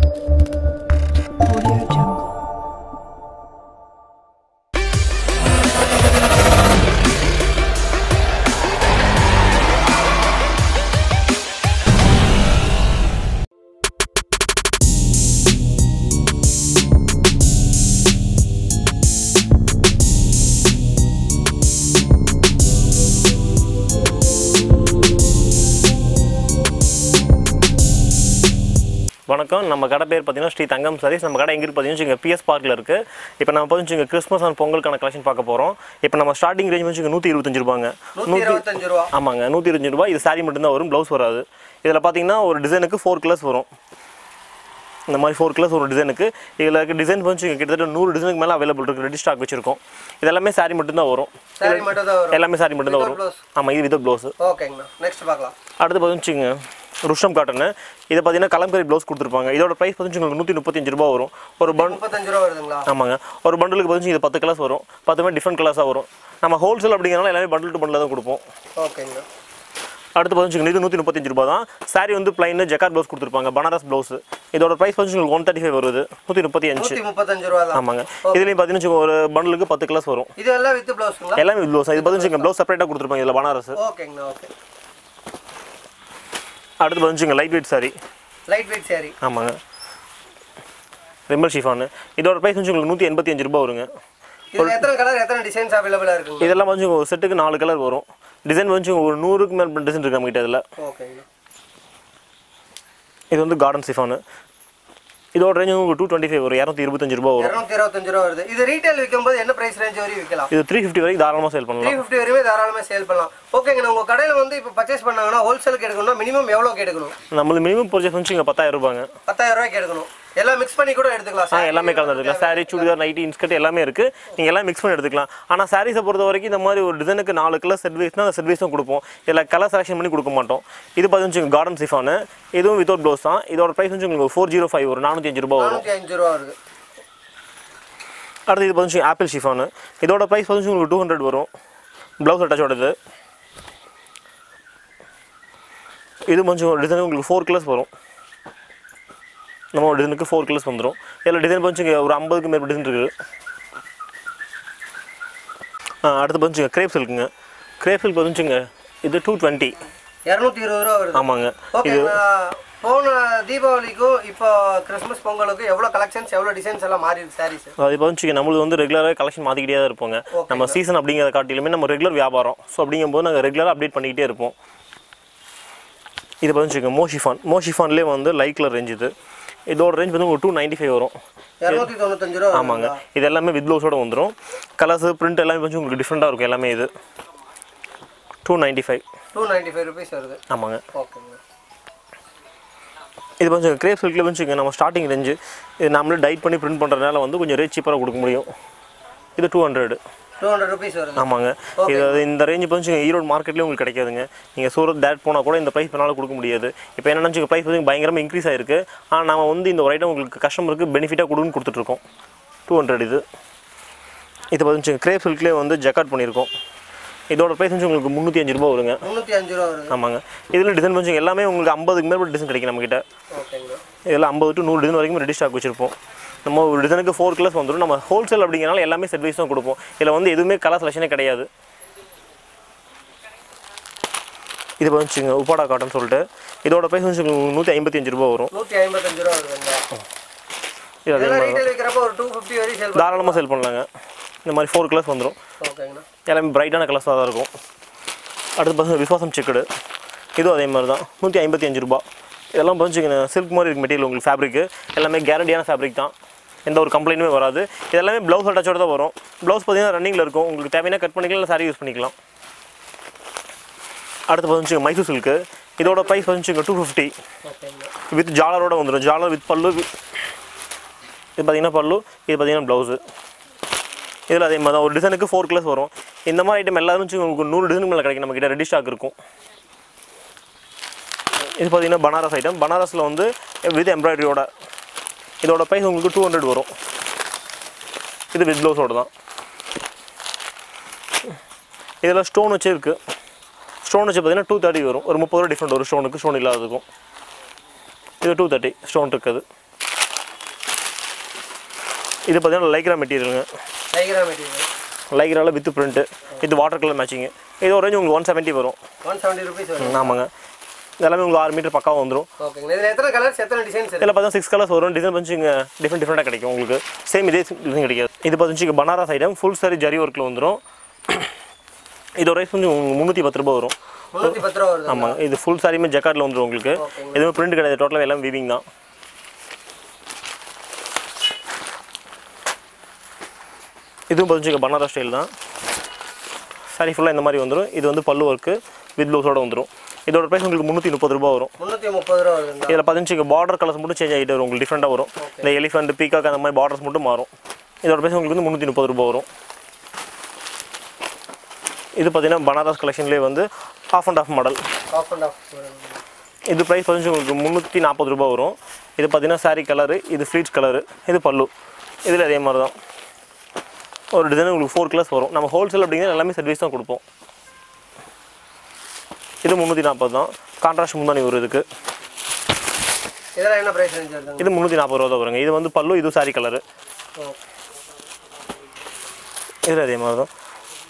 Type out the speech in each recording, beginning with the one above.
Audio Jungle. வணக்கம் நம்ம கடை பேர் பார்த்தீங்கன்னா ஸ்ரீ தங்கம் சாரீஸ் நம்ம கடை எங்கே பார்த்தீங்கன்னா இங்கே பிஎஸ் பார்க்கில் இருக்குது இப்போ நம்ம வந்து இங்கே கிறிஸ்மஸ் அண்ட் பொங்கலுக்கான கலெக்ஷன் பார்க்க போகிறோம் இப்போ நம்ம ஸ்டார்டிங் ரேஞ்ச் வந்து நூற்றி இருபத்தஞ்சு ரூபாங்க நூற்றி இருபத்தஞ்சு ரூபா ஆமாங்க நூற்றி இருபத்தஞ்சு ரூபாய் இது சாரி மட்டும்தான் வரும் ப்ளவுஸ் வராது இதில் பார்த்தீங்கன்னா ஒரு டிசைனுக்கு ஃபோர் கலர்ஸ் வரும் இந்த மாதிரி ஃபோர் கலர்ஸ் ஒரு டிசைனுக்கு இதில் இருக்க டிசைன் வந்து இங்க கிட்டத்தட்ட நூறு டிசைனுக்கு மேலே அவைலபிள் இருக்குது ரெடி ஸ்டாக் வச்சிருக்கோம் இதெல்லாமே சாரி மட்டும்தான் வரும் சாரி மட்டும் தான் வரும் எல்லாமே சாரி மட்டும்தான் Without வரும் blouse. ஆமாம் இது வித் ப்ளவுஸ் ஓகேங்கண்ணா நெக்ஸ்ட் பார்க்கலாம் அடுத்து பார்த்துச்சுங்க ருஷ்டம் காட்டனு இதை பார்த்தீங்கன்னா கலம்கரி ப்ளவுஸ் கொடுத்துருப்பாங்க இதோட ப்ரைஸ் பார்த்துச்சு உங்களுக்கு நூற்றி முப்பத்தஞ்சு ரூபா வரும் ஒரு பன் முப்பத்தஞ்சு ரூபா வருதுங்களா ஆமாங்க ஒரு பண்டலுக்கு பார்த்து இது பத்து கலர்ஸ் வரும் பத்துமே டிஃப்ரெண்ட் கலர்ஸாக வரும் நம்ம ஹோல்சேல் அப்படிங்கிறனால எல்லாமே பண்டில் டு பண்டில் தான் கொடுப்போம் ஓகேங்கண்ணா அடுத்து பார்த்துச்சுங்க இது நூற்றி முப்பத்தஞ்சு ரூபா தான் சாரி வந்து பிளைன் ஜக்கார் ப்ளவுஸ் கொடுத்துருப்பாங்க பனாரஸ் ப்ளவுஸ் இதோட ப்ரைஸ் பார்த்து உங்களுக்கு ஒன் தேர்ட்டி ஃபைவ் வருது நூற்றி முப்பத்தி அஞ்சு நூற்றி முப்பத்தஞ்சு ரூபா தான் ஆமாங்க இதுலேயும் பார்த்தீங்கன்னா ஒரு பண்டலுக்கு பத்து கலர்ஸ் வரும் இது எல்லாம் வித் ப்ளவுஸுங்களா எல்லாமே ப்ளவுஸ் இது பார்த்துச்சுங்க ப்ளவுஸ் செப்பரேட்டாக கொடுத்துருப்பாங்க இதில் பனாரஸ் ஓகேங்கண்ணா ஓகே அடுத்து பார்த்துச்சுங்க light weight sari light weight sari ஆமாங்க ரெம்பல் ஷிஃபானு இதோட ப்ரைஸ் வந்து உங்களுக்கு நூற்றி எண்பத்தி அஞ்சு ரூபா வருங்க இதில் எத்தனை கலர் எத்தனை டிசைன்ஸ் அவைலபிளாக இருக்குங்க இதெல்லாம் வந்து ஒரு செட்டுக்கு நாலு கலர் வரும் டிசைன் வந்து ஒரு நூறுக்கு மேல் டிசைன் இருக்கு நம்மகிட்ட இதில் ஓகேங்கண்ணா இது வந்து கார்டன் சிஃபானு இதோட ரேஞ்ச் உங்களுக்கு டூ டுவெண்ட்டி ஃபைவ் வரும் இரநூத்தி இருபத்தஞ்சு ரூபா வரும் இரநூத்தி இருபத்தஞ்சு ரூபா வருது இது ரீட்டைல் விற்கும்போது என்ன பிரைஸ் ரேஞ்ச் வரையும் விற்கலாம் இது த்ரீ ஃபிஃப்டி வரைக்கும் தாராளமாக சேல் த்ரீ பண்ணலாம் ஃபிஃப்டி வரையுமே தாராளமாக சேல் பண்ணலாம் ஓகேங்கண்ணா உங்கள் கடையில் வந்து இப்போ பர்ச்சேஸ் பண்ணாங்கன்னா ஹோல்சேலுக்கு எடுக்கணும்னா மினிமம் எவ்வளோக்கு எடுக்கணும் நம்மளுக்கு மினிமம் பர்ச்சேஸ் வந்து இங்கே பத்தாயிரம் ரூபாங்க பத்தாயிரம் ரூபாய்க்கு எடுக்கணும் எல்லாம் மிக்ஸ் பண்ணி கூட எடுத்துக்கலாம் ஆ எல்லாமே கலந்து எடுத்துக்கலாம் சாரி சுடிதார் நைட்டி இன்ஸ்கர்ட் எல்லாமே இருக்குது நீங்கள் எல்லாம் மிக்ஸ் பண்ணி எடுத்துக்கலாம் ஆனால் சாரீஸை பொறுத்த வரைக்கும் இந்த மாதிரி ஒரு டிசைனுக்கு நாலு கலர் செட் வைஸ்னால் அந்த செட் வைஸ் தான் கொடுப்போம் இதில் கலர் செலக்ஷன் பண்ணி கொடுக்க மாட்டோம் இது பார்த்து கார்டன் சிஃபானு இதுவும் வித்தவுட் ப்ளவுஸ் தான் இதோட ப்ரைஸ் வந்து உங்களுக்கு ஃபோர் ஜீரோ ஃபைவ் வரும் நானூற்றி அஞ்சு ரூபா வரும் நானூற்றி அஞ்சு ரூபா வருது அடுத்து இது பார்த்து ஆப்பிள் ஷிஃபானு இதோட ப்ரைஸ் வந்து உங்களுக்கு டூ ஹண்ட்ரட் வரும் ப்ளவுஸ் அட்டாச்சோடது இது கொஞ்சம் டிசைன் உங்களுக்கு ஃபோர் கலர்ஸ் வரும் நம்ம ஒரு டிசைனுக்கு ஃபோர் கலர்ஸ் வந்துடும் இதில் டிசைன் பஞ்சுங்க ஒரு ஐம்பதுக்கு மேற்பட்ட டிசைன் இருக்குது ஆ அடுத்து பஞ்சுங்க கிரேப் சில்க்குங்க கிரேப் சில்க் வந்துச்சுங்க இது டூ டுவெண்ட்டி இரநூத்தி இருபது ரூபா வருது ஆமாங்க ஓகே போன தீபாவளிக்கும் இப்போ கிறிஸ்மஸ் பொங்கலுக்கும் எவ்வளோ கலெக்ஷன்ஸ் எவ்வளோ டிசைன்ஸ் எல்லாம் மாறி இருக்கு சாரீஸ் அது இப்போ வந்து நம்மளுக்கு வந்து ரெகுலராக கலெக்ஷன் மாற்றிக்கிட்டே தான் இருப்போங்க நம்ம சீசன் அப்படிங்கிறத காட்டிலுமே நம்ம ரெகுலர் வியாபாரம் ஸோ அப்படிங்கும்போது நாங்கள் ரெகுலராக அப்டேட் பண்ணிக்கிட்டே இருப்போம் இது பார்த்துச்சுங்க மோஷிஃபான் மோஷிஃபான்லேயே வந்து லைட் கலர் ரேஞ்ச் இது இதோட ரேஞ்ச் வந்து ஒரு டூ நைன்ட்டி ஃபைவ் வரும் இரநூத்தி தொண்ணூத்தஞ்சு ரூபா ஆமாங்க இது எல்லாமே வித் ப்ளவுஸோட வந்துடும் கலர்ஸ் பிரிண்ட் எல்லாமே கொஞ்சம் உங்களுக்கு டிஃப்ரெண்ட்டாக இருக்கும் எல்லாமே இது two ninety five two ninety five rupees வருது ஆமாங்க ஓகேங்க இது கொஞ்சம் கிரேப் சில்கில் வந்துச்சுங்க நம்ம ஸ்டார்டிங் ரேஞ்சு இது நம்மளே டைட் பண்ணி பிரிண்ட் பண்ணுறதுனால வந்து கொஞ்சம் ரேட் சீப்பராக கொடுக்க முடியும் இது two hundred two hundred rupees வருது ஆமாங்க இது அது இந்த ரேஞ்சு வந்து ஈரோடு மார்க்கெட்லேயும் உங்களுக்கு கிடைக்காதுங்க நீங்கள் சூரத் டேட் போனால் கூட இந்த ப்ரைஸ் பண்ணாலும் கொடுக்க முடியாது இப்போ என்னென்னு ப்ரைஸ் வந்து பயங்கரமாக இன்க்ரீஸ் ஆயிருக்கு ஆனால் நம்ம வந்து இந்த ஒரு ஐட்டம் உங்களுக்கு கஸ்டமருக்கு பெனிஃபிட்டாக கொடுன்னு கொடுத்துட்ருக்கோம் டூ ஹண்ட்ரட் இது இது பார்த்துச்சு கிரேப் சில்க்லேயே வந்து ஜக்காட் பண்ணியிருக்கோம் இதோட ப்ரைஸ் வந்து உங்களுக்கு முந்நூற்றி அஞ்சு ரூபா வருங்க முந்நூற்றி அஞ்சு ரூபா வருது ஆமாங்க இதில் டிசைன் வந்து எல்லாமே உங்களுக்கு ஐம்பதுக்கு மேற்பட்ட டிசைன் கிடைக்கும் நம்மக்கிட்ட ஓகேங்க இதில் ஐம்பது டு நூறு டிசைன் வரைக்கும் ரெடி ஸ்டாக் வச்சிருப்போம் நம்ம ஒரு டிசைனுக்கு ஃபோர் கலர்ஸ் வந்துடும் நம்ம ஹோல்சேல் அப்படிங்கிறனால எல்லாமே செட் வைஸ் தான் கொடுப்போம் இதில் வந்து எதுவுமே கலர் செலெக்ஷனே கிடையாது இது வந்துச்சுங்க உப்பாடா காட்டன் சொல்லிட்டு இதோட ப்ரைஸ் வந்து உங்களுக்கு நூற்றி ஐம்பத்தி அஞ்சு ரூபா வரும் நூற்றி ஐம்பத்தஞ்சு ரூபா வருதுங்க இது அதே இதெல்லாம் மாதிரி ரீட்டைல் விற்கிறப்ப ஒரு டூ ஃபிஃப்டி வரையும் சேல் தாராளமாக செல் பண்ணலாங்க இந்த மாதிரி ஃபோர் கலர்ஸ் வந்துடும் ஓகேங்கண்ணா எல்லாமே பிரைட்டான கலர்ஸாக தான் இருக்கும் அடுத்து பார்த்தீங்கன்னா விஸ்வாசம் செக்குடு இதுவும் அதே மாதிரி தான் நூற்றி ஐம்பத்தி அஞ்சு ரூபா இதெல்லாம் பார்த்துச்சிங்க சில்க் மாதிரி இருக்கு மெட்டீரியல் உங்களுக்கு ஃபேப்ரிக்கு எல்லாமே கேரண்டியான ஃபேப்ரிக் தான் எந்த ஒரு கம்ப்ளைண்ட்டுமே வராது இது எல்லாமே ப்ளவுஸ் அட்டாச்சோட தான் வரும் ப்ளவுஸ் பார்த்தீங்கன்னா ரன்னிங்கில் இருக்கும் உங்களுக்கு தேவையான கட் பண்ணிக்கலாம் இல்லை சாரி யூஸ் பண்ணிக்கலாம் அடுத்து பார்த்துச்சிங்க மைசூர் சில்க்கு இதோட ப்ரைஸ் வந்துச்சுங்க டூ ஃபிஃப்டி ஓகேங்க வித் ஜாலரோட வந்துடும் ஜாலர் வித் பல்லு wi- இது பார்த்தீங்கன்னா பல்லு இது பார்த்தீங்கன்னா ப்ளவுஸு இதில் அதே மாதிரி தான் ஒரு டிசைனுக்கு ஃபோர் கலர்ஸ் வரும் இந்த மாதிரி ஐட்டம் எல்லாமே வச்சு உங்களுக்கு நூறு டிசைனுக்கு மேலே கிடைக்கும் நம்மக்கிட்ட ரெடி ஸ்டாக் இருக்கும் இது பார்த்தீங்கன்னா பனாரஸ் ஐட்டம் பனாரஸில் வந்து வித் எம்ப்ராய்டரியோட இதோட ப்ரைஸ் உங்களுக்கு டூ ஹண்ட்ரட் வரும் இது வித் ப்ளவுஸோட தான் இதில் ஸ்டோன் வச்சு இருக்குது ஸ்டோன் வச்சு பார்த்தீங்கன்னா டூ தேர்ட்டி வரும் ஒரு முப்பது ரூபா டிஃப்ரெண்ட் வரும் ஸ்டோனுக்கு ஸ்டோன் இல்லாததுக்கும் இது டூ தேர்ட்டி ஸ்டோன் இருக்குது இது பார்த்தீங்கன்னா லைக்ரா மெட்டீரியலுங்க டைகிரா மெட்டீரியல் லைக்ராவில் வித் பிரிண்ட்டு இது வாட்டர் கலர் மேட்சிங்கு இது ஒரு ரேஞ்ச் உங்களுக்கு ஒன் செவன்ட்டி வரும் ஒன் செவன்ட்டி ருபீஸ் வரும் ஆமாங்க இதெல்லாமே உங்களுக்கு ஆறு மீட்டர் பக்காவாக வந்துடும் ஓகேங்க இதில் எத்தனை கலர்ஸ் எத்தனை டிசைன்ஸ் இருக்கு இதில் பார்த்தா சிக்ஸ் கலர்ஸ் வரும் டிசைன் வந்து இங்கே டிஃப்ரெண்ட் டிஃப்ரெண்ட்டாக கிடைக்கும் உங்களுக்கு சேம் இதே டிசைன் கிடைக்காது இது பார்த்துச்சு பனாரஸ் ஐட்டம் ஃபுல் சாரி ஜரி ஒர்க்கில் வந்துடும் இதோட ரைஸ் வந்து முந்நூற்றி பத்து ரூபா வரும் முந்நூற்றி பத்து ரூபா வருது ஆமாங்க இது ஃபுல் சாரியுமே ஜக்கார்டில் வந்துடும் உங்களுக்கு ஓகேங்க. எதுவுமே பிரிண்ட் கிடையாது டோட்டலாக எல்லாம் வீவிங் தான் இதுவும் பார்த்துச்சு பனாரஸ் ஸ்டைல் தான் சாரி ஃபுல்லாக இந்த மாதிரி வந்துடும் இது வந்து பல்லு ஒர்க்கு வித் ப்ளவுஸோட வந்துடும் இதோட ப்ரைஸ் உங்களுக்கு முந்நூற்றி முப்பது ரூபா வரும் முந்நூற்றி முப்பது ரூபா வருதுங்களா இதில் பதினஞ்சு பார்டர் கலர்ஸ் மட்டும் சேஞ்ச் ஆகிட்டு வரும் உங்களுக்கு டிஃப்ரெண்ட்டாக வரும் இந்த எலிஃபெண்ட் பீகாக் அந்த மாதிரி பார்டர்ஸ் மட்டும் மாறும் இதோட ப்ரைஸ் உங்களுக்கு வந்து முந்நூற்றி முப்பது ரூபா வரும் இது பார்த்தீங்கன்னா பனாரஸ் கலெக்ஷன்லேயே வந்து half and half model half and half இது ப்ரைஸ் பதினஞ்சு உங்களுக்கு முந்நூற்றி நாற்பது ரூபா வரும் இது பார்த்தீங்கன்னா saree கலரு இது ஃப்ளீட்ஸ் கலரு இது பல்லு இதில் அதே மாதிரி தான் ஒரு டிசைன் உங்களுக்கு ஃபோர் கிளாஸ் வரும் நம்ம ஹோல்சேல் அப்படிங்கிற எல்லாமே சர்வீஸ் தான் கொடுப்போம் இது முந்நூற்றி நாற்பது தான் கான்ட்ராஸ்ட் முந்தானி வரும் இதுக்கு இதெல்லாம் என்ன ப்ரைஸ் ரேஞ்ச் வருதுங்க இது முந்நூற்றி நாற்பது ரூபா தான் வருங்க இது வந்து பல்லு இது saree கலரு ஓ இதில் அதே மாதிரி தான்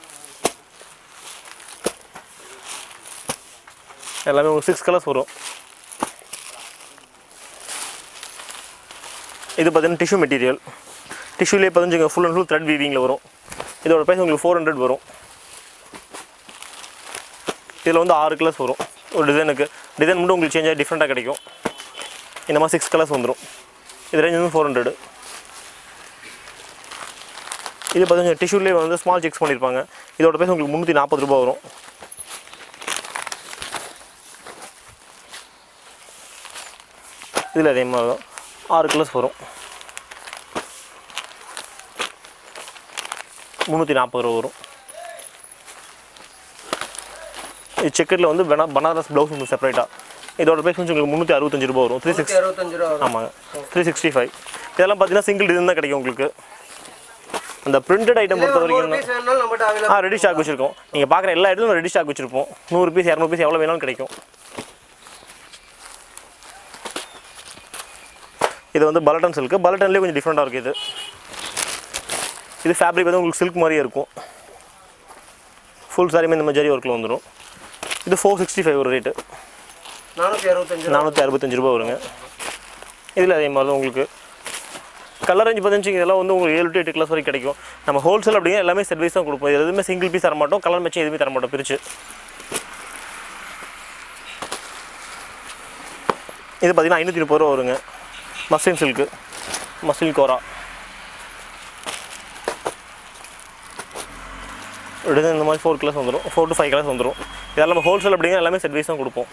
எல்லாமே உங்களுக்கு சிக்ஸ் கலர்ஸ் வரும் இது பார்த்தீங்கன்னா டிஷ்யூ மெட்டீரியல் டிஷ்யூலேயே பதினஞ்சுங்க ஃபுல் அண்ட் ஃபுல் த்ரெட் வீவிங்கில் வரும் இதோட ப்ரைஸ் உங்களுக்கு ஃபோர் ஹண்ட்ரட் வரும் இதில் வந்து ஆறு கலர்ஸ் வரும் ஒரு டிசைனுக்கு டிசைன் மட்டும் உங்களுக்கு சேஞ்ச் ஆகி டிஃப்ரெண்ட்டாக கிடைக்கும் இந்த மாதிரி சிக்ஸ் கலர்ஸ் வந்துடும் இது ரேஞ்ச் வந்து ஃபோர் ஹண்ட்ரடு இது பார்த்தீங்கன்னா டிஷ்யூலேயே வந்து ஸ்மால் செக்ஸ் பண்ணியிருப்பாங்க இதோட ப்ரைஸ் உங்களுக்கு முந்நூற்றி நாற்பது ரூபா வரும் இதில் அதே மாதிரி தான் ஆறு கலர்ஸ் வரும் முந்நூற்றி நாற்பது ரூபா வரும் இது செக்கெட்டில் வந்து பனா பனாரஸ் ப்ளவுஸ் உங்களுக்கு செப்பரேட்டாக இதோட ப்ரைஸ் வந்து உங்களுக்கு முந்நூற்றி அறுபத்தஞ்சு ரூபா வரும் த்ரீ சிக்ஸ் நூற்றி அறுபத்தஞ்சு ரூபா வரும் ஆமாங்க த்ரீ சிக்ஸ்டி ஃபைவ் இதெல்லாம் பார்த்தீங்கன்னா சிங்கிள் டிசைன் தான் கிடைக்கும் உங்களுக்கு அந்த பிரிண்டட் ஐட்டம் பொறுத்த வரைக்கும் பீஸ் வேணாலும் நம்மகிட்ட ஆ அவைலபிள் ரெடி ஸ்டாக் வச்சிருக்கோம் நீங்கள் பார்க்குற எல்லா இடத்துலையும் ரெடி ஸ்டாக் வச்சிருப்போம் நூறு பீஸ் இரநூறு பீஸ் எவ்வளோ வேணாலும் கிடைக்கும் இது வந்து பலட்டன் சில்க்கு பலட்டன்லேயே கொஞ்சம் டிஃப்ரெண்ட்டாக இருக்குது இது இது ஃபேப்ரிக் வந்து உங்களுக்கு சில்க் மாதிரியே இருக்கும் ஃபுல் சாரியுமே இந்த மாதிரி ஜரி ஒர்க்கில் வந்துடும் இது ஃபோர் சிக்ஸ்டி ஃபைவ் ஒரு ரேட்டு நானூற்றி அறுபத்தஞ்சு ரூபா நானூற்றி அறுபத்தஞ்சு ரூபா வருங்க இதில் அதே மாதிரி தான் உங்களுக்கு கலர் ரேஞ்ச் பார்த்தீங்கன்னா இதெல்லாம் வந்து உங்களுக்கு ஏழு டு எட்டு கிளாஸ் வரைக்கும் கிடைக்கும் நம்ம ஹோல்சேல் அப்படிங்கிற எல்லாமே சர்வீஸ் தான் கொடுப்போம் இது எதுவுமே சிங்கிள் பீஸ் தர மாட்டோம் கலர் மேட்சிங் எதுவுமே தர மாட்டோம் பிரிச்சு இது பார்த்தீங்கன்னா ஐநூற்றி முப்பது ரூபா வருங்க muslin silk muslin kora design இந்த மாதிரி ஃபோர் கிளாஸ் வந்துடும் ஃபோர் டு ஃபைவ் கிளாஸ் வந்துடும் இதெல்லாம் நம்ம ஹோல்சேல் அப்படிங்கிற எல்லாமே சர்வீஸ் தான் கொடுப்போம்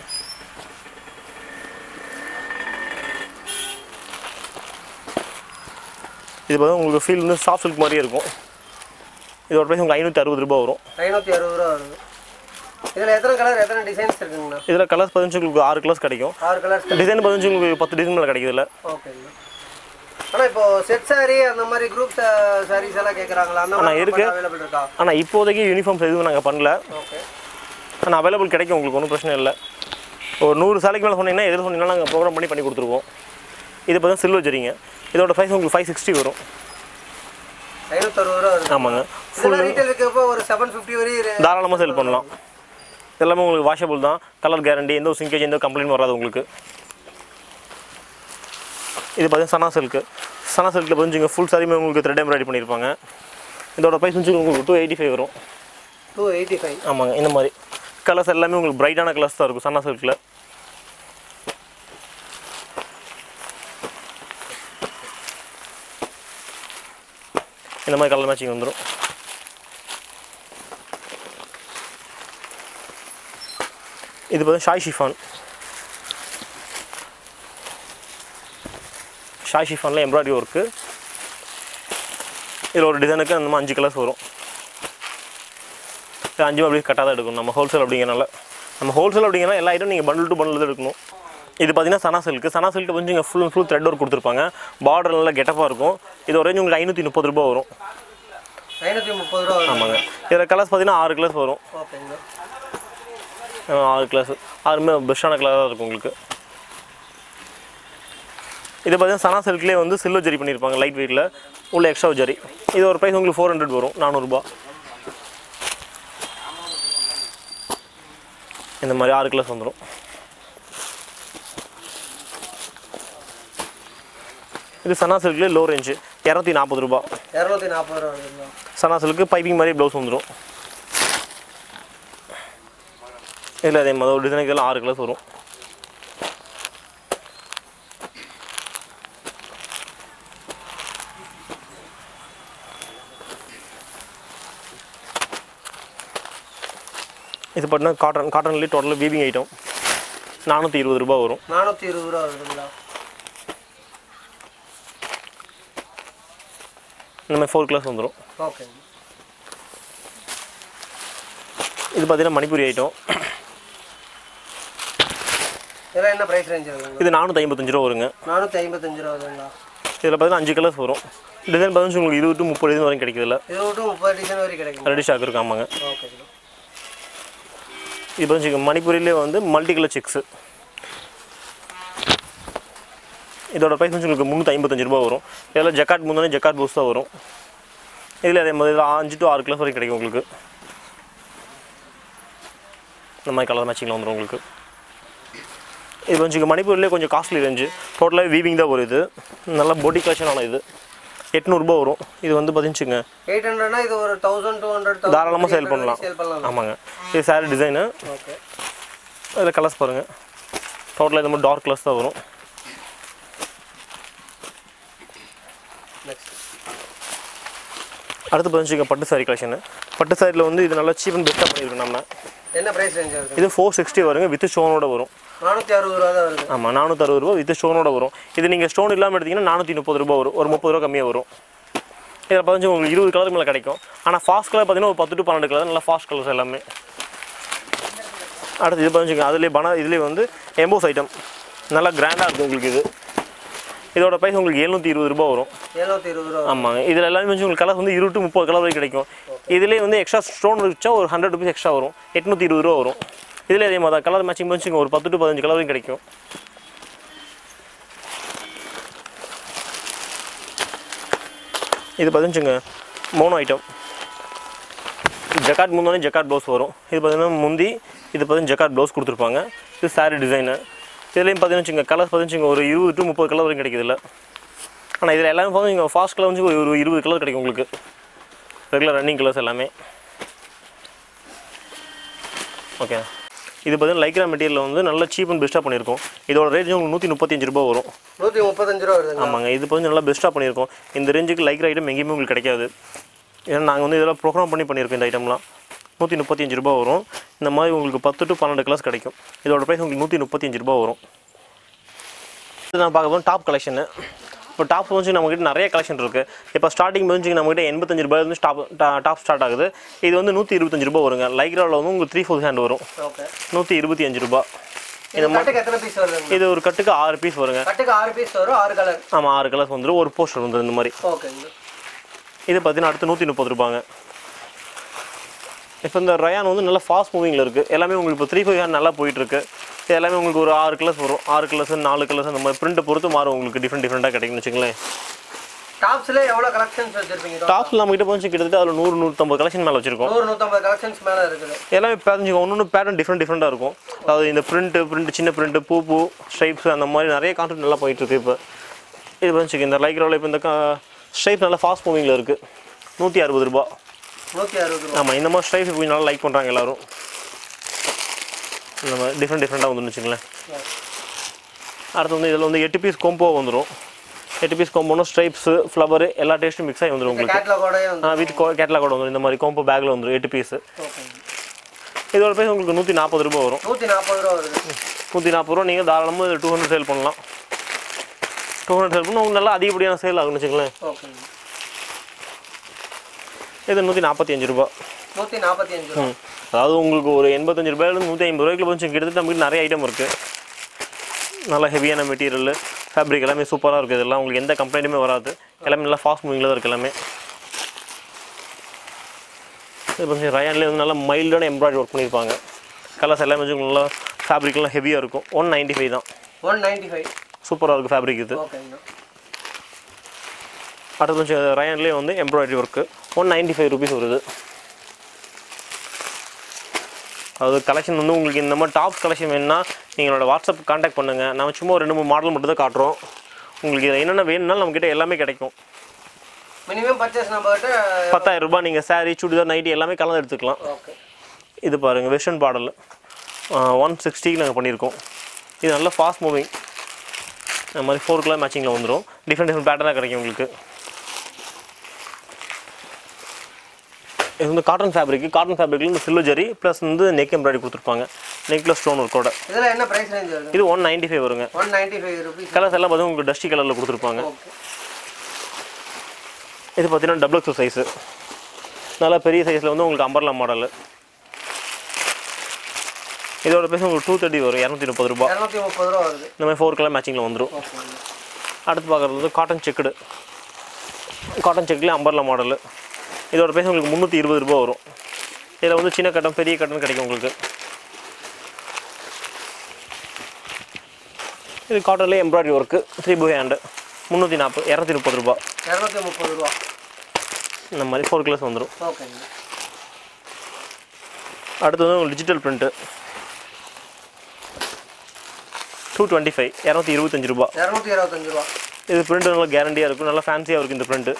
இது பார்த்தா உங்களுக்கு ஃபீல் வந்து சாஃப்ட் சில்க் மாதிரியே இருக்கும் இதோட ப்ரைஸ் உங்களுக்கு ஐநூற்றி அறுபது ரூபா வரும் ஐநூற்றி அறுபது ரூபா வருது இதில் எத்தனை கலர் எத்தனை டிசைன்ஸ் இருக்குங்கண்ணா இதில் கலர்ஸ் பதினஞ்சு உங்களுக்கு ஆறு கலர்ஸ் கிடைக்கும் ஆறு கலர்ஸ் டிசைன் பதினஞ்சு உங்களுக்கு பத்து டிசைன் மேலே கிடைக்குது இல்லை ஓகேங்கண்ணா ஆனால் இப்போ செட் சாரி அந்த மாதிரி குரூப் சாரீஸ் எல்லாம் கேட்குறாங்களா அந்த அண்ணா, மாதிரி இருக்கு. அவைலபிள் இருக்கா ஆனால் இப்போதைக்கு யூனிஃபார்ம்ஸ் எதுவும் நாங்கள் பண்ணல ஓகே ஆனால் அவைலபிள் கிடைக்கும் உங்களுக்கு ஒன்றும் பிரச்சனை இல்லை ஒரு நூறு சாலைக்கு மேலே சொன்னீங்கன்னா எது சொன்னீங்கன்னா நாங்கள் ப்ரோக்ராம் பண்ணி பண்ணி கொடுத்துருவோம் இது பார்த்தா சில்வர் ஜரிங்க இதோட ப்ரைஸ் உங்களுக்கு ஃபைவ் சிக்ஸ்டி வரும் ஐநூற்றறுபது ரூபா வருது ஆமாங்க இதெல்லாம் ரீட்டைல் விற்கிறப்போ ஒரு செவன் ஃபிஃப்டி வரையும் தாராளமாக சேல் பண்ணலாம் எல்லாமே உங்களுக்கு வாஷபிள் தான் கலர் கேரண்டி எந்த ஒரு சிங்கேஜ் எந்த கம்ப்ளைண்ட் வராது உங்களுக்கு இது பார்த்தீங்கன்னா சனா சில்க்கு சனா சில்கில் பதினஞ்சுங்க ஃபுல் சாரியுமே உங்களுக்கு த்ரெட் எம்ப்ராய்டி பண்ணியிருப்பாங்க இதோட ப்ரைஸ் வந்து உங்களுக்கு டூ எயிட்டி ஃபைவ் வரும் டூ எயிட்டி ஃபைவ் ஆமாங்க இந்த மாதிரி கலர்ஸ் எல்லாமே உங்களுக்கு பிரைட்டான கலர்ஸ் தான் இருக்கும் சன்னா சில்கில் இந்த மாதிரி கலர் மேட்சிங் வந்துடும் இது பார்த்தா ஷாய் ஷிஃபான் ஷாய் ஷிஃபானில் எம்ப்ராய்டரி ஒர்க்கு இதில் ஒரு டிசைனுக்கு அந்த மாதிரி அஞ்சு கலர்ஸ் வரும் இது அஞ்சும் அப்படியே கட்டாக தான் எடுக்கணும் நம்ம ஹோல்சேல் அப்படிங்கிறனால நம்ம ஹோல்சேல் அப்படிங்கிறனால எல்லா ஐட்டம் நீங்கள் பண்டில் டு பண்டில் தான் எடுக்கணும் இது பார்த்தீங்கன்னா சனா சில்க்கு சனா சில்க்கு வந்து இங்கே full and full thread work கொடுத்துருப்பாங்க பார்டர் நல்லா கெட்டப்பாக இருக்கும் இது ஒரு range உங்களுக்கு ஐநூற்றி முப்பது ரூபா வரும் ஐநூற்றி முப்பது ரூபா வருது ஆமாங்க இதில் கலர்ஸ் பார்த்தீங்கன்னா ஆறு கலர்ஸ் வரும் ஓகேங்க ஆ, ஆறு கிளாஸ் ஆறுமே பெஸ்ட்டான கலராக தான் இருக்கும் உங்களுக்கு இது பார்த்தீங்கன்னா சனா சில்க்லேயே வந்து சில்வர் ஜரி பண்ணியிருப்பாங்க லைட் வெயிட்டில் உள்ள எக்ஸ்ட்ரா ஜரி இது ஒரு ப்ரைஸ் உங்களுக்கு ஃபோர் ஹண்ட்ரட் வரும் நானூறுரூபா இந்த மாதிரி ஆறு கிளாஸ் வந்துடும் இது சனா சில்க்லேயே லோ ரேஞ்சு இரநூத்தி நாற்பது ரூபா இரநூத்தி நாற்பது ரூபா வருதுங்களா சனா சில்க்கு பைப்பிங் மாதிரி ப்ளவுஸ் வந்துடும் இல்லை அதே மாதிரி ஒரு டிசைனுக்கு எல்லாம் ஆறு கிளாஸ் வரும் இது பார்த்தீங்கன்னா காட்டன் காட்டன்லேயே டோட்டலாக வீவிங் ஐட்டம் நானூற்றி இருபது ரூபா வரும் நானூற்றி இருபது ரூபா வருதுங்களா இந்த மாதிரி ஃபோர் கிளாஸ் வந்துடும் ஓகேங்க இது பார்த்தீங்கன்னா மணிப்பூரி ஐட்டம் இதெல்லாம் என்ன ப்ரைஸ் ரேஞ்ச் வருதுங்க இது நானூற்றி ஐம்பத்தஞ்சு ரூபா வருங்க நானூற்றி ஐம்பத்தஞ்சு ரூபா வருதுங்களா இதில் பார்த்தீங்கன்னா அஞ்சு கலர்ஸ் வரும் டிசைன் பார்த்தீங்கன்னா உங்களுக்கு இருபது to முப்பது டிசைன் வரைக்கும் கிடைக்குதுல்ல இது விட்டு முப்பது டிசைன் வரைக்கும் கிடைக்கும் ரெடி ஸ்டாக் இருக்கு ஆமாங்க ஓகேங்க இப்போ வந்து மணிப்பூரிலே வந்து மல்டி கலர் செக்ஸு இதோட ப்ரைஸ் வந்து உங்களுக்கு முந்நூற்றி ஐம்பத்தஞ்சு ரூபா வரும் இதில் ஜக்காட் முந்தானே ஜக்காட் பூஸ் தான் வரும் இதில் அதே மாதிரி இதில் அஞ்சு டு ஆறு கிலோ வரைக்கும் கிடைக்கும் உங்களுக்கு இந்த மாதிரி கலர் மேட்சிங்கில் வந்துடும் உங்களுக்கு இது கொஞ்சம் மணிப்பூர்லேயே கொஞ்சம் காஸ்ட்லி ரேஞ்சு டோட்டலாக வீவிங் தான் வரும் இது நல்லா பொடி கலெக்ஷன் ஆன இது எட்நூறுபா வரும் இது வந்து பதினஞ்சுங்க எயிட் ஹண்ட்ரட்னா இது ஒரு தௌசண்ட் டூ ஹண்ட்ரட் தாராளமாக சேல் பண்ணலாம் சேல் பண்ணலாம் ஆமாங்க இது சாரி டிசைனு ஓகே இதில் கலர்ஸ் பாருங்கள் டோட்டலாக இந்த மாதிரி டார்க் கலர்ஸ் தான் வரும் நெக்ஸ்ட் அடுத்து பதினஞ்சுங்க பட்டு சாரி கலெக்ஷனு பட்டு சாரியில் வந்து இது நல்லா சீப் அண்ட் பெஸ்ட்டாக பண்ணியிருக்கோம் நம்ம என்ன ப்ரைஸ் ரேஞ்ச் வருது இது ஃபோர் சிக்ஸ்டி வருங்க வித் ஸ்டோனோட வரும் நானூற்றி அறுபது ரூபா தான் வருது ஆமாம் நானூற்றறுபது ரூபா வித் ஸ்டோனோட வரும் இது நீங்கள் ஸ்டோன் இல்லாமல் எடுத்தீங்கன்னா நானூற்றி முப்பது ரூபா வரும் ஒரு முப்பது ரூபா கம்மியாக வரும் இதில் பதினஞ்சு உங்களுக்கு இருபது கலர் மேலே கிடைக்கும் ஆனால் ஃபாஸ்ட் கலர் பார்த்தீங்கன்னா ஒரு பத்து டு பன்னெண்டு கலர் நல்லா ஃபாஸ்ட் கலர்ஸ் எல்லாமே அடுத்து இது பதினஞ்சுங்க அதுலேயே பனா இதுலேயே வந்து எம்போஸ் ஐட்டம் நல்லா கிராண்டாக இருக்கும் உங்களுக்கு இது இதோட ப்ரைஸ் உங்களுக்கு எழுநூற்றி இருபது ரூபா வரும் எழுநூற்றி இருபது ரூபா ஆமாங்க இதில் எல்லாமே வந்து உங்களுக்கு கலர் வந்து இருபது to முப்பது கலர் வரைக்கும் கிடைக்கும் இதுலேயே வந்து எக்ஸ்ட்ரா ஸ்டோன் வச்சா ஒரு ஹண்ட்ரட் ருபீஸ் எக்ஸ்ட்ரா வரும் எட்நூற்றி இருபது ரூபா வரும் இதில் அதே மாதிரி தான் கலர் மேட்சிங் வச்சுங்க ஒரு பத்து டு பதினஞ்சு கலர் வரைக்கும் கிடைக்கும் இது பதினஞ்சுங்க மோனோ ஐட்டம் ஜக்காட் முந்தானே ஜக்காட் ப்ளவுஸ் வரும் இது பார்த்தீங்கன்னா முந்தி இது பார்த்தீங்கன்னா ஜக்காட் ப்ளவுஸ் கொடுத்துருப்பாங்க இது saree டிசைனு இதுலேயும் பார்த்தீங்கன்னா வச்சுங்க கலர் பார்த்தீங்கன்னா ஒரு இருபது டு முப்பது கலர் வரைக்கும் கிடைக்குது இல்லை ஆனால் இதில் எல்லாமே பார்த்தா நீங்கள் ஃபாஸ்ட் கலர் வந்து ஒரு இருபது கலர் கிடைக்கும் உங்களுக்கு ரெகுலர் ரன்னிங் கலர்ஸ் எல்லாமே ஓகே இது பார்த்தீங்கன்னா லைக்ரா மெட்டீரியல் வந்து நல்ல சீப் அண்ட் பெஸ்ட்டாக பண்ணியிருக்கோம் இதோட ரேஞ்ச் உங்களுக்கு நூற்றி முப்பத்தஞ்சு ரூபா வரும் நூற்றி முப்பத்தஞ்சு ரூபா வருதுங்க ஆமாங்க இது வந்து நல்லா பெஸ்ட்டாக பண்ணியிருக்கோம் இந்த ரேஞ்சுக்கு லைக்ரா ஐட்டம் எங்கேயுமே உங்களுக்கு கிடைக்காது ஏன்னா நாங்கள் வந்து இதெல்லாம் ப்ரோக்ராம் பண்ணி பண்ணியிருக்கோம் இந்த ஐட்டம்லாம் நூற்றி முப்பத்தஞ்சு ரூபா வரும் இந்த மாதிரி உங்களுக்கு பத்து டு பன்னெண்டு கிளாஸ் கிடைக்கும் இதோட ப்ரைஸ் உங்களுக்கு நூற்றி முப்பத்தஞ்சு ரூபா வரும் இது நான் பார்க்க போகிறோம் டாப் கலெக்ஷனு இப்போ டாப் வந்து நம்மகிட்ட நிறைய கலெக்ஷன் இருக்குது இப்போ ஸ்டார்டிங் வந்து நம்மகிட்ட எண்பத்தஞ்சு ரூபாயிலேருந்து டாப் டாப் ஸ்டார்ட் ஆகுது இது வந்து நூற்றி இருபத்தஞ்சு ரூபா வருங்க லைக்ராவில் வந்து உங்களுக்கு த்ரீ ஃபோர் ஹேண்ட் வரும் ஓகே நூற்றி இருபத்தி அஞ்சு ரூபா இது கட்டுக்கு எத்தனை பீஸ் வருதுங்க இது ஒரு கட்டுக்கு ஆறு பீஸ் வருங்க கட்டுக்கு ஆறு பீஸ் வரும் ஆறு கலர் ஆமாம் ஆறு கலர்ஸ் வந்துடும் ஒரு போஸ்டர் வந்துடும் இந்த மாதிரி ஓகேங்க இது பார்த்தீங்கன்னா அடுத்து நூற்றி முப்பது ரூபாங்க இப்போ இந்த ரயான் வந்து நல்லா ஃபாஸ்ட் மூவிங்கில் இருக்குது எல்லாமே உங்களுக்கு இப்போ த்ரீ ஃபைவ் ஹேண்ட் நல்லா போயிட்டுருக்கு இது எல்லாமே உங்களுக்கு ஒரு ஆறு கலர்ஸ் வரும் ஆறு கலர்ஸ் நாலு கலர்ஸ் அந்த மாதிரி பிரிண்ட்டை பொறுத்து மாறும் உங்களுக்கு டிஃப்ரெண்ட் டிஃப்ரெண்ட்டாக கிடைக்கும்னு வச்சுங்களேன் டாப்ஸ்ல எவ்வளோ கலெக்ஷன்ஸ் வச்சிருப்பீங்க டாப்ஸ் நம்ம கிட்ட போச்சு கிட்டத்தட்ட அதில் நூறு நூற்றம்பது கலெக்ஷன் மேலே வச்சிருக்கோம் நூறு நூற்றம்பது கலெக்ஷன்ஸ் மேலே இருக்குது எல்லாமே பேரஞ்சுங்க ஒன்று ஒன்று பேட்டர்ன் டிஃப்ரெண்ட் டிஃப்ரெண்ட்டாக இருக்கும் அதாவது இந்த பிரிண்ட்டு பிரிண்ட் சின்ன பிரிண்ட்டு பூ பூ ஸ்ட்ரைப்ஸ் அந்த மாதிரி நிறைய கான்டென்ட் நல்லா போயிட்டுருக்கு இப்போ இது வந்து இந்த லைக்ராவில் இப்போ இந்த ஸ்ட்ரைப் நல்லா ஃபாஸ்ட் மூவிங்கில் இருக்குது நூற்றி அறுபது ரூபா நூற்றி அறுபது ரூபா ஆமாம் இந்த மாதிரி ஸ்ட்ரைப் கொஞ்சம் நல்லா லைக் பண்ணுறாங்க எல்லாரும் இந்த மாதிரி டிஃப்ரெண்ட் டிஃப்ரெண்ட்டாக வந்துன்னு வச்சுங்களேன் அடுத்து வந்து இதில் வந்து எட்டு பீஸ் கோம்போ வந்துடும் எட்டு பீஸ் கோம்போனா ஸ்ட்ரைப்ஸு ஃப்ளவர் எல்லா டேஸ்ட்டும் மிக்ஸ் ஆகி வந்துடும் உங்களுக்கு கேட்லாகோடய வந்து வித் கேட்லாகோட வந்துடும் இந்த மாதிரி கோம்போ பேக்கில் வந்துடும் எட்டு பீஸு ஓகேங்க இதோட பேஸ் உங்களுக்கு நூற்றி நாற்பது ரூபா வரும் நூற்றி நாற்பது ரூபா வருது நூற்றி நாற்பது ரூபா நீங்கள் தாராளமாக டூ ஹண்ட்ரட் சேல் பண்ணலாம் டூ ஹண்ட்ரட் சேல் பண்ணால் உங்களுக்கு நல்லா அதிகப்படியான சேல் ஆகும்னு வச்சுங்களேன் ஓகேங்க இது நூற்றி நாற்பத்தி அஞ்சு ரூபா நூற்றி நாற்பத்தி அஞ்சு ரூபா ம். அதாவது உங்களுக்கு ஒரு எண்பத்தஞ்சு ரூபாயிலேருந்து நூற்றி ஐம்பது ரூபாய்க்குள்ள கொஞ்சம் கிட்டத்தட்ட நமக்கு நிறைய ஐட்டம் இருக்குது நல்லா ஹெவியான மெட்டீரியல் ஃபேப்ரிக் எல்லாமே சூப்பராக இருக்குது இதெல்லாம் உங்களுக்கு எந்த கம்ப்ளைண்ட்டுமே வராது எல்லாமே நல்லா ஃபாஸ்ட் மூவிங்கில் தான் இருக்குது எல்லாமே இது கொஞ்சம் ரயான்லேயே வந்து நல்லா மைல்டான எம்ப்ராய்டரி ஒர்க் பண்ணியிருப்பாங்க கலர்ஸ் எல்லாமே கொஞ்சம் நல்லா ஃபேப்ரிக்லாம் ஹெவியாக இருக்கும் ஒன் நைன்ட்டி ஃபைவ் தான் ஒன் நைன்ட்டி ஃபைவ் சூப்பராக இருக்குது ஃபேப்ரிக் இது ஓகேங்கண்ணா அடுத்து கொஞ்சம் ரயன்லேயே வந்து embroidery work one ninety five rupees வருது அது கலெக்ஷன் வந்து உங்களுக்கு இந்த மாதிரி டாப் கலெக்ஷன் வேணும்னா நீங்களோட வாட்ஸ்அப் காண்டாக்ட் பண்ணுங்கள் நம்ம சும்மா ஒரு ரெண்டு மூணு மாடல் மட்டும் தான் காட்டுறோம் உங்களுக்கு இதில் என்னென்ன வேணும்னாலும் நம்மக்கிட்ட எல்லாமே கிடைக்கும் மினிமம் பர்ச்சேஸ் நம்ம கிட்ட பத்தாயிரம் ரூபாய் நீங்கள் saree சுடிதார் நைட்டி எல்லாமே கலந்து எடுத்துக்கலாம் ஓகே இது பாருங்கள் வெஸ்டர்ன் பாடல் ஒன் சிக்ஸ்டிக்கு நாங்கள் பண்ணியிருக்கோம் இது நல்ல ஃபாஸ்ட் மூவிங் இந்த மாதிரி ஃபோர் கலர் மேட்சிங்கில் வந்துடும் டிஃப்ரெண்ட் டிஃப்ரெண்ட் பேட்டர்னாக கிடைக்கும் உங்களுக்கு இது வந்து காட்டன் ஃபேப்ரிக் காட்டன் ஃபேப்ரிக்கில் இந்த சில்வர் ஜரி ப்ளஸ் வந்து நெக் எம்ப்ராய்டரி கொடுத்துருப்பாங்க நெக்கில் ஸ்டோன் ஒர்க்கோட இதில் என்ன ப்ரைஸ் ரேஞ்ச் வருது இது ஒன் நைன்ட்டி ஃபைவ் வருங்க one ninety five rupees colours எல்லாம் பார்த்தீங்கன்னா உங்களுக்கு டஸ்டி கலரில் கொடுத்துருப்பாங்க ஓகே இது பார்த்தீங்கன்னா டபுள் எக்ஸல் சைஸு நல்லா பெரிய சைஸில் வந்து உங்களுக்கு அம்பர்லா மாடல் இதோட பேச உங்களுக்கு டூ தேர்ட்டி வரும் இரநூத்தி முப்பது ரூபா இரநூத்தி முப்பது ரூபா வருது இந்த மாதிரி ஃபோர் கலர் மேட்சிங்கில் வந்துடும் ஓகேங்க அடுத்து பார்க்குறது வந்து காட்டன் செக்குடு காட்டன் செக்கில் அம்பர்லா மாடல் இதோட பேச உங்களுக்கு முந்நூற்றி இருபது ரூபா வரும் இதில் வந்து சின்ன கட்டம் பெரிய கட்டம் கிடைக்கும் உங்களுக்கு இது காட்டன்லேயே embroidery work three by hand முந்நூற்றி நாற்பது இரநூத்தி முப்பது ரூபா இரநூத்தி முப்பது ரூபா இந்த மாதிரி ஃபோர் கலர்ஸ் வந்துடும் ஓகேங்க அடுத்து வந்து உங்களுக்கு digital print two twenty five இரநூத்தி இருபத்தஞ்சு ரூபா இரநூத்தி இருபத்தஞ்சு ரூபா இது பிரிண்ட் நல்லா கேரண்டியாக இருக்கும் நல்லா ஃபேன்சியாக இருக்கும் இந்த பிரிண்ட்டு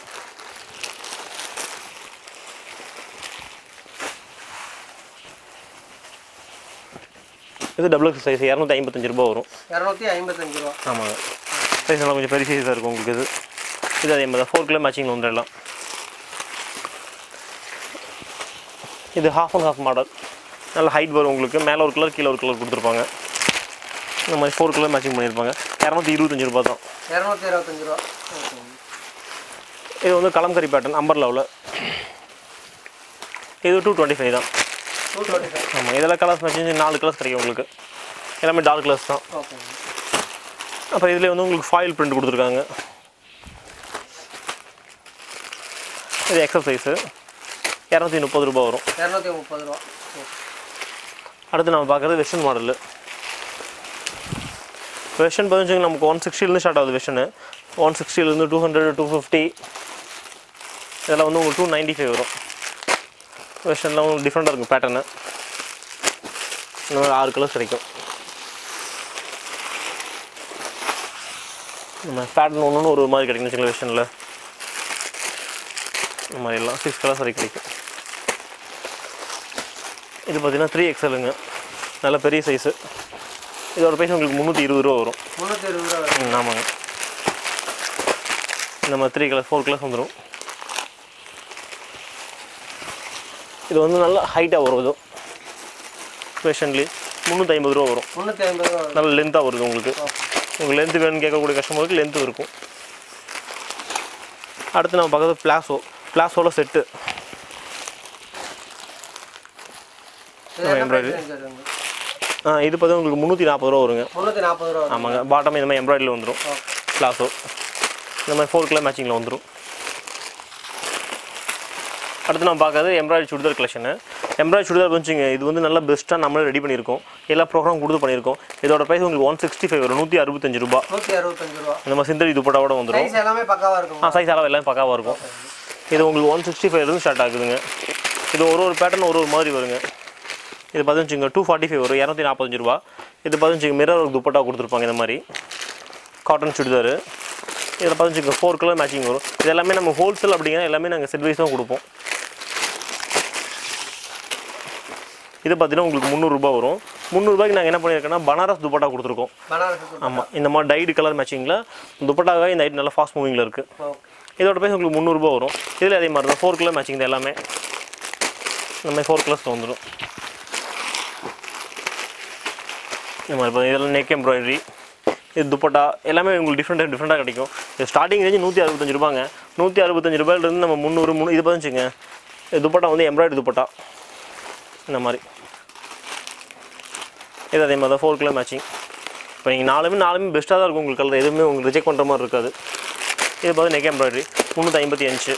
இது டபுள் எக்ஸ் சைஸ் இரநூத்தி ஐம்பத்தஞ்சு ரூபா வரும் இரநூத்தி ஐம்பத்தஞ்சு ரூபா ஆமாங்க சைஸ் நல்லா கொஞ்சம் பெரிய சைஸாக இருக்கும் உங்களுக்கு இது இது அதே மாதிரி தான் ஃபோர் கிலோ மேட்சிங் வந்துடலாம் இது ஹாஃப் அண்ட் ஹாஃப் மாடல் நல்ல ஹைட் வரும் உங்களுக்கு மேலே ஒரு கலர் கீழே ஒரு கலர் கொடுத்துருப்பாங்க இந்த மாதிரி ஃபோர் கலர் மேட்சிங் பண்ணியிருப்பாங்க இரநூத்தி இருபத்தஞ்சு ரூபா தான் இரநூத்தி இருபத்தஞ்சு ரூபா ஓகேங்க இது வந்து கலம்கரி பேட்டர்ன் அம்பர் லெவலில் இது டூ டுவெண்ட்டி ஃபைவ் தான் டூ டுவெண்ட்டி ஃபைவ் ஆமாம் இதெல்லாம் கலர்ஸ் மேட்சிங் நாலு கலர்ஸ் கிடைக்கும் உங்களுக்கு எல்லாமே டார்க் கலர்ஸ் தான் ஓகேங்க அப்புறம் இதில் வந்து உங்களுக்கு ஃபாயில் பிரிண்ட் கொடுத்துருக்காங்க இது எக்ஸல் சைஸு இரநூத்தி முப்பது ரூபா வரும் இரநூத்தி முப்பது ரூபா ஓகே அடுத்து நம்ம பார்க்குறது வெஸ்டர்ன் மாடலு வெஸ்டர்ன் பதினஞ்சுங்க நமக்கு ஒன் சிக்ஸ்டிலேருந்து ஸ்டார்ட் ஆகுது வெஸ்டர்னு ஒன் சிக்ஸ்டிலேருந்து டூ ஹண்ட்ரட் டூ ஃபிஃப்டி இதெல்லாம் வந்து உங்களுக்கு டூ நைன்ட்டி ஃபைவ் வரும் வெஸ்டர்னில் உங்களுக்கு டிஃப்ரெண்ட்டாக இருக்கும் பேட்டர்னு இந்த மாதிரி ஆறு கலர்ஸ் கிடைக்கும் நம்ம பேட்டர்ன் ஒன்று ஒன்று ஒரு ஒரு மாதிரி கிடைக்கும் வச்சுக்கலாம் வெஸ்டர்னில் இந்த மாதிரி எல்லாம் சிக்ஸ் கலர்ஸ் வரைக்கும் கிடைக்கும் இது பார்த்தீங்கன்னா த்ரீ எக்ஸலுங்க நல்ல பெரிய சைஸு இதோட ப்ரைஸ் உங்களுக்கு முந்நூற்றி இருபது ரூபா வரும் முந்நூற்றி இருபது ரூபா வருது ம், ஆமாங்க இந்த மாதிரி த்ரீ கலர்ஸ் ஃபோர் கலர்ஸ் வந்துடும் இது வந்து நல்லா ஹைட்டாக வரும் இது ஃபேஷன்லி முந்நூற்றி ஐம்பது ரூபா வரும் முந்நூற்றி ஐம்பது ரூபா வருது நல்ல லென்த்தாக வருது உங்களுக்கு உங்களுக்கு லென்த் வேணும்னு கேட்கக்கூடிய கஸ்டமருக்கு லென்த்து இருக்கும் அடுத்து நம்ம பார்க்குறது பிளாசோ பிளாசோவில் செட்டு இது என்ன embroidery. price range வருதுங்க ஆ இது பார்த்தா உங்களுக்கு முந்நூற்றி நாற்பது ரூபா வருங்க முந்நூற்றி நாற்பது ரூபா வருது ஆமாங்க பாட்டம் இந்த மாதிரி எம்ப்ராய்டரியில் வந்துடும் ஓகே பிளாசோ இந்த மாதிரி ஃபோர் கலர் மேட்சிங்கில் வந்துடும் அடுத்து நம்ம பார்க்கறது embroidery churidar collection embroidery churidar வந்துச்சுங்க இது வந்து நல்லா பெஸ்ட்டாக நம்மளே ரெடி பண்ணியிருக்கோம் எல்லா ப்ரோக்ராம் கொடுத்து பண்ணியிருக்கோம் இதோட ப்ரைஸ் உங்களுக்கு ஒன் சிக்ஸ்டி ஃபைவ் வரும் நூற்றி அறுபத்தஞ்சு ரூபா நூற்றி அறுபத்தஞ்சு ரூபா இந்த மாதிரி சிந்தரி துப்பட்டாவோட வந்துடும் சைஸ் எல்லாமே பக்காவாக இருக்கும் ஆ சைஸ் அளவு எல்லாம் பக்காவாக இருக்கும் இது உங்களுக்கு ஒன் சிக்ஸ்டி ஃபைவ்லேருந்து ஸ்டார்ட் ஆகுதுங்க இது ஒரு ஒரு பேட்டர்ன் ஒரு ஒரு மாதிரி வருங்க இது பார்த்துச்சுங்க டூ ஃபார்ட்டி ஃபைவ் வரும் இரநூத்தி நாற்பத்தஞ்சு ரூபா இது பார்த்துச்சுங்க மிரர் ஒரு துப்பட்டா கொடுத்துருப்பாங்க இந்த மாதிரி காட்டன் சுடிதார் இதில் பார்த்துச்சுங்க ஃபோர் கலர் மேட்சிங் வரும் இது எல்லாமே நம்ம ஹோல்சேல் அப்படிங்கிற எல்லாமே நாங்கள் செட் வைஸ் தான் கொடுப்போம் இது பார்த்தீங்கன்னா உங்களுக்கு முந்நூறுரூபா வரும் முந்நூறுபாய்க்கு நாங்கள் என்ன பண்ணியிருக்கோன்னா பனாரஸ் துப்பட்டா கொடுத்துருக்கோம் பனாரஸ் இருக்கும் ஆமாம் இந்த மாதிரி டைடு கலர் மேட்சிங்கில் துப்பட்டாவே இந்த ஐட்டம் நல்லா ஃபாஸ்ட் மூவிங்கில் இருக்குது ஓகே இதோட ப்ரைஸ் உங்களுக்கு முந்நூறுரூபா வரும் இதில் அதே மாதிரி தான் ஃபோர் கலர் மேட்சிங் தான் எல்லாமே இந்த மாதிரி ஃபோர் கலர்ஸ் வந்துடும் இந்த மாதிரி பாருங்க, இதெல்லாம் நெக் எம்ப்ராய்டரி இது துப்பட்டா எல்லாமே உங்களுக்கு டிஃப்ரெண்ட் டிஃப்ரெண்ட்டாக கிடைக்கும் இது ஸ்டார்டிங் ரேஞ்சு நூற்றி அறுபத்தஞ்சு ரூபாங்க நூற்றி அறுபத்தஞ்சு ரூபாயிலிருந்து நம்ம முந்நூறு முந்நூறு இது பார்த்துச்சுங்க இது துப்பட்டா வந்து எம்ப்ராய்டரி துப்பட்டா இந்த மாதிரி இது அதே மாதிரி தான் ஃபோர் கலர் மேட்சிங் இப்போ நீங்கள் நாலுமே நாலுமே பெஸ்ட்டாக தான் இருக்கும் உங்களுக்கு கலர் எதுவுமே உங்களுக்கு ரிஜெக்ட் பண்ணுற மாதிரி இருக்காது இது பார்த்து நெக் எம்ப்ராய்டரி முந்நூற்றி ஐம்பத்தி அஞ்சு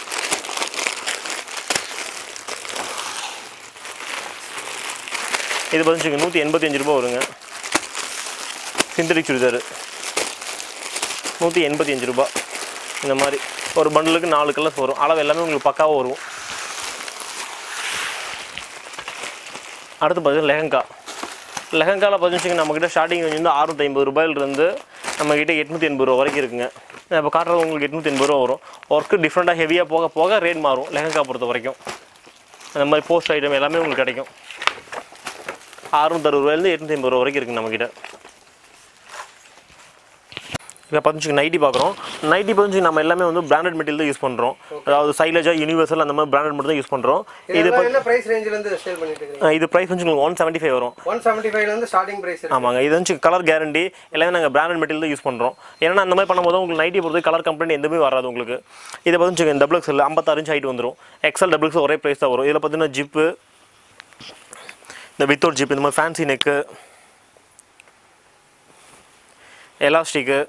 இது பார்த்துச்சுங்க நூற்றி எண்பத்தி அஞ்சு ரூபா வருங்க சிந்தடிக் சுடிதார் நூற்றி எண்பத்தி அஞ்சு ரூபா இந்த மாதிரி ஒரு பண்டலுக்கு நாலு கலர்ஸ் வரும் அளவு எல்லாமே உங்களுக்கு பக்காவாக வரும் அடுத்து பார்த்தீங்கன்னா லெஹங்கா லெஹங்காவில் பார்த்தீங்கன்னா நம்மக்கிட்ட ஸ்டார்டிங் ரேஞ்ச் வந்து அறுநூத்தி ஐம்பது ரூபாயிலிருந்து நம்மக்கிட்ட எட்நூற்றி எண்பது ரூபா வரைக்கும் இருக்குங்க நான் இப்போ காட்டுறது உங்களுக்கு எட்நூற்றி எண்பது ரூபா வரும் ஒர்க்கு டிஃப்ரெண்ட்டாக ஹெவியாக போக போக ரேட் மாறும் லெஹங்கா பொறுத்த வரைக்கும் அந்த மாதிரி போஸ்ட் ஐட்டம் எல்லாமே உங்களுக்கு கிடைக்கும் அறுநூத்தறுபது ரூபாயிலேருந்து எட்நூற்றி ஐம்பது ரூபா வரைக்கும் இருக்குது நம்மக்கிட்ட இப்போ பார்த்துச்சு நைட்டி பார்க்குறோம் நைட்டி பார்த்துச்சு நம்ம எல்லாமே வந்து பிராண்டட் மெட்டீரியல் தான் யூஸ் பண்ணுறோம் அதாவது சைலஜா யூனிவர்சல் அந்த மாதிரி பிராண்டட் மட்டும் தான் யூஸ் பண்ணுறோம் இது இதெல்லாம் என்ன பிரைஸ் ரேஞ்சில இருந்து சேல் பண்ணிட்டு இருக்கீங்க அஹ் இது ப்ரைஸ் வந்து உங்களுக்கு ஒன் செவன்ட்டி ஃபைவ் வரும் ஒன் செவன்ட்டி ஃபைவ்ல இருந்து ஸ்டார்டிங் பிரைஸ் இருக்கு ஆமாங்க இது வந்து கலர் கேரண்டி எல்லாமே நாங்கள் பிராண்டட் மெட்டீரியல் தான் யூஸ் பண்ணுறோம் ஏன்னா அந்த மாதிரி பண்ணும்போது உங்களுக்கு நைட்டி பொறுத்து கலர் கம்ப்ளைண்ட் எதுவுமே வராது உங்களுக்கு இதை பார்த்து டபுள் எக்ஸ்எல் ஐம்பத்தாறு இன்ச் ஹைட் வந்துடும் எக்ஸ்எல் டபுள் எக்ஸ் ஒரே ப்ரைஸ் தான் வரும் இதில் பார்த்தீங்கன்னா ஜிப்பு இந்த வித்தவுட் ஜிப் இந்த மாதிரி fancy neck elastic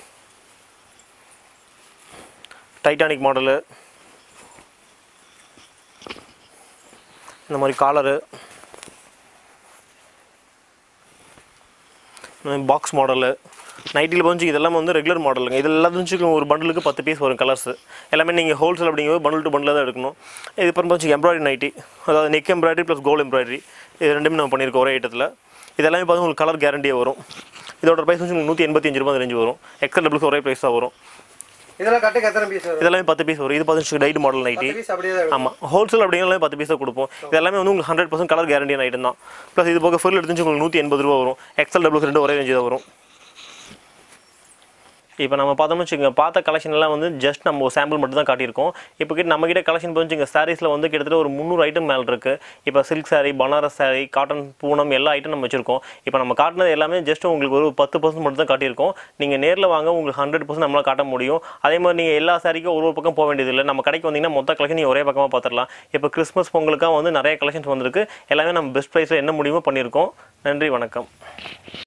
titanic model இந்த மாதிரி காலரு பாக்ஸ் மாடலு நைட்டில் வந்து இதெல்லாம் வந்து ரெகுலர் மாடலுங்க இது எல்லாத்துக்கும் ஒரு பண்டலுக்கு பத்து பீஸ் வரும் கலர்ஸ் எல்லாமே நீங்கள் ஹோல்சேல் அப்படிங்கும்போது பண்டில் டு பண்டில் தான் எடுக்கணும் இது அப்புறம் வந்து எம்ப்ராய்டரி நைட்டி அதாவது நெக் எம்ப்ராய்டரி ப்ளஸ் கோல் எம்ப்ராய்டரி இது ரெண்டுமே நம்ம பண்ணியிருக்கோம் ஒரே ஐட்டத்தில் இதெல்லாமே பார்த்து உங்களுக்கு கலர் கேரண்டியாக வரும் இதோட ப்ரைஸ் வந்து உங்களுக்கு நூற்றி எண்பத்தி அஞ்சு ரூபா ரேஞ்சு வரும் எக்ஸல் டபுள்ஸ் ஒரே ப்ரைஸ் தான் வரும் இதெல்லாம் கட்டுக்கு எத்தனை பீஸ் வரும் இதெல்லாமே பத்து பீஸ் வரும் இது பார்த்து டைட் மாடல் நைட்டி பீஸ் அப்படியே தான் இருக்கும் ஆமாம் ஹோல்சேல் அப்படிங்கிறதுல பத்து பீஸாக கொடுப்போம் இது எல்லாமே வந்து உங்களுக்கு ஹண்ட்ரட் பர்சன்ட் கலர் கேரண்டியான ஐட்டம் தான் ப்ளஸ் இது போக ஃபுல் எடுத்துச்சு உங்களுக்கு நூற்றி எண்பது ரூபா வரும் எக்ஸல் டபுள்ஸ் ரெண்டு ஒரே ரேஞ்சு தான் வரும் இப்போ நம்ம பார்த்தோம்னு வச்சுக்கோங்க பார்த்த கலெக்ஷன் எல்லாம் வந்து ஜஸ்ட் நம்ம ஒரு சாம்பிள் மட்டும் தான் காட்டியிருக்கோம் இப்போ கிட்ட நம்ம கிட்ட கலெக்ஷன் போச்சுங்க சாரீஸில் வந்து கிட்டத்தட்ட ஒரு முந்நூறு ஐட்டம் மேலே இருக்குது இப்போ silk saree Banaras saree cotton Poonam எல்லா ஐட்டம் நம்ம வச்சிருக்கோம் இப்போ நம்ம காட்டினது எல்லாமே ஜஸ்ட் உங்களுக்கு ஒரு பத்து பர்சன்ட் மட்டும் தான் காட்டியிருக்கோம் நீங்கள் நேரில் வாங்க உங்களுக்கு ஹண்ட்ரட் பர்சன்ட் நம்மளால் காட்ட முடியும் அதே மாதிரி நீங்கள் எல்லா சாரிக்கும் ஒரு ஒரு பக்கம் போக வேண்டியதில்லை நம்ம கடைக்கு வந்தீங்கன்னா மொத்த கலெக்ஷன் நீங்கள் ஒரே பக்கமாக பார்த்துடலாம் இப்போ கிறிஸ்மஸ் பொங்கலுக்காக வந்து நிறைய கலெக்ஷன்ஸ் வந்திருக்கு எல்லாமே நம்ம பெஸ்ட் ப்ரைஸில் என்ன முடியுமோ பண்ணியிருக்கோம் நன்றி வணக்கம்